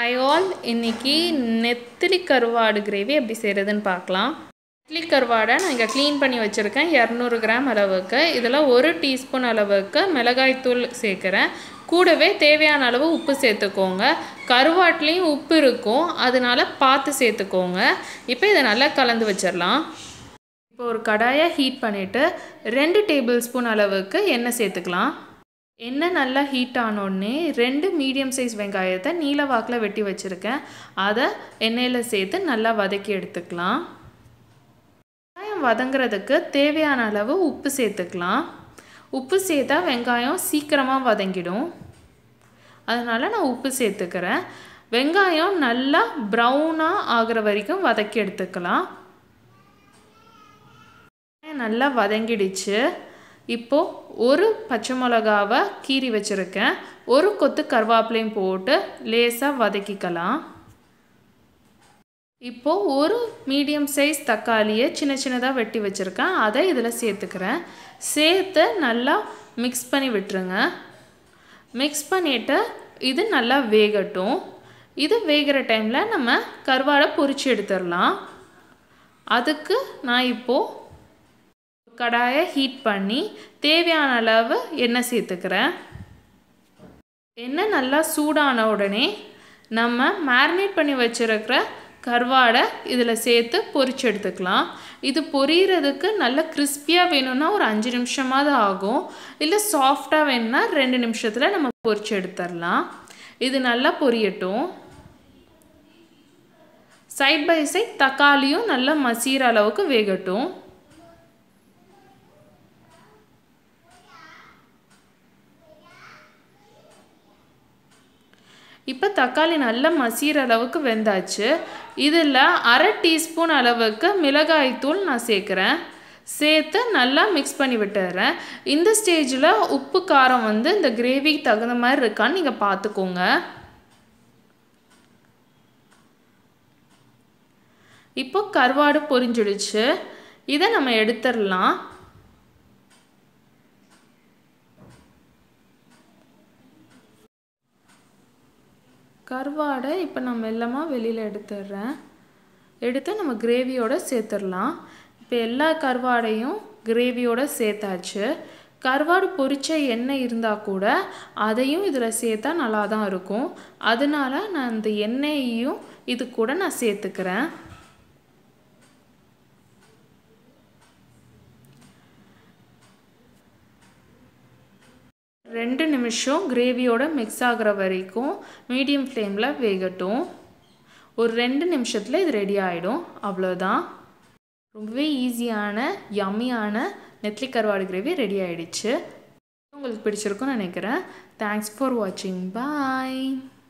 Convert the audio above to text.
hi all இன்னைக்கு நெத்திலி கருவாடு கிரேவி எப்படி செய்கிறதுன்னு பார்க்கலாம் நெத்திலி கருவாடை நான் இங்கே க்ளீன் பண்ணி வச்சுருக்கேன் இரநூறு கிராம் அளவுக்கு இதில் ஒரு டீஸ்பூன் அளவுக்கு மிளகாய்த்தூள் சேர்க்குறேன் கூடவே தேவையான அளவு உப்பு சேர்த்துக்கோங்க கருவாட்லேயும் உப்பு இருக்கும் அதனால பார்த்து சேர்த்துக்கோங்க இப்போ இதை நல்லா கலந்து வச்சிடலாம் இப்போ ஒரு கடாயை ஹீட் பண்ணிவிட்டு ரெண்டு டேபிள் ஸ்பூன் அளவுக்கு எண்ணெய் சேர்த்துக்கலாம் எண்ணெய் நல்லா ஹீட் ஆனோடனே ரெண்டு மீடியம் சைஸ் வெங்காயத்தை நீல வாக்கில் வெட்டி வச்சுருக்கேன் அதை எண்ணெயில் சேர்த்து நல்லா வதக்கி எடுத்துக்கலாம் வெங்காயம் வதங்குறதுக்கு தேவையான அளவு உப்பு சேர்த்துக்கலாம் உப்பு சேர்த்தா வெங்காயம் சீக்கிரமாக வதங்கிடும் அதனால் நான் உப்பு சேர்த்துக்கிறேன் வெங்காயம் நல்லா ப்ரௌனாக ஆகிற வரைக்கும் வதக்கி எடுத்துக்கலாம் நல்லா வதங்கிடுச்சு இப்போது ஒரு பச்சை மிளகாவை கீறி வச்சுருக்கேன் ஒரு கொத்து கருவேப்பிலையும் போட்டு லேசாக வதக்கிக்கலாம் இப்போது ஒரு மீடியம் சைஸ் தக்காளியை சின்ன சின்னதாக வெட்டி வச்சுருக்கேன் அதை இதில் சேர்த்துக்கிறேன் சேர்த்து நல்லா மிக்ஸ் பண்ணி விட்டுருங்க மிக்ஸ் பண்ணிவிட்டு இது நல்லா வேகட்டும் இது வேகிற டைமில் நம்ம கருவாடை பொரிச்சு எடுத்துடலாம் அதுக்கு நான் இப்போது கடாயை ஹீட் பண்ணி தேவையான அளவு எண்ணெய் சேர்த்துக்கிறேன் எண்ணெய் நல்லா சூடான உடனே நம்ம மேரினேட் பண்ணி வச்சுருக்கிற கருவாடை இதில் சேர்த்து பொரிச்சு எடுத்துக்கலாம் இது பொரியிறதுக்கு நல்ல கிறிஸ்பியாக வேணும்னா ஒரு அஞ்சு நிமிஷமாவது ஆகும் இல்லை சாஃப்டாக வேணும்னா ரெண்டு நிமிஷத்தில் நம்ம பொரிச்சு எடுத்துடலாம் இது நல்லா பொரியட்டும் சைட் பை சைட் தக்காளியும் நல்லா மசீர அளவுக்கு வேகட்டும் இப்போ தக்காளி நல்லா மசிகிற அளவுக்கு வெந்தாச்சு இதில் அரை டீஸ்பூன் அளவுக்கு மிளகாய்த்தூள் நான் சேர்க்குறேன் சேர்த்து நல்லா மிக்ஸ் பண்ணி விட்டுறேன் இந்த ஸ்டேஜில் உப்பு காரம் வந்து இந்த கிரேவிக்கு தகுந்த மாதிரி இருக்கான்னு நீங்கள் பார்த்துக்கோங்க இப்போ கருவாடு பொரிஞ்சிடுச்சு இதை நம்ம எடுத்துடலாம் கருவாடை இப்போ நான் மெல்லமாக வெளியில் எடுத்துடுறேன் எடுத்து நம்ம கிரேவியோடு சேர்த்துடலாம் இப்போ எல்லா கருவாடையும் கிரேவியோடு சேர்த்தாச்சு கருவாடு பொரிச்ச எண்ணெய் இருந்தால் கூட அதையும் இதில் சேர்த்தா நல்லா தான் இருக்கும் அதனால நான் இந்த எண்ணெயையும் இது கூட நான் சேர்த்துக்கிறேன் ரெண்டு நிமிஷம் கிரேவியோட மிக்ஸ் ஆகிற வரைக்கும் மீடியம் ஃப்ளேமில் வேகட்டும் ஒரு ரெண்டு நிமிஷத்தில் இது ரெடி ஆகிடும் அவ்வளோதான் ரொம்பவே ஈஸியான யம்மியான நெத்லி கருவாடு கிரேவி ரெடி ஆகிடுச்சு உங்களுக்கு பிடிச்சிருக்குன்னு நினைக்கிறேன் தேங்க்ஸ் ஃபார் வாட்சிங் பாய்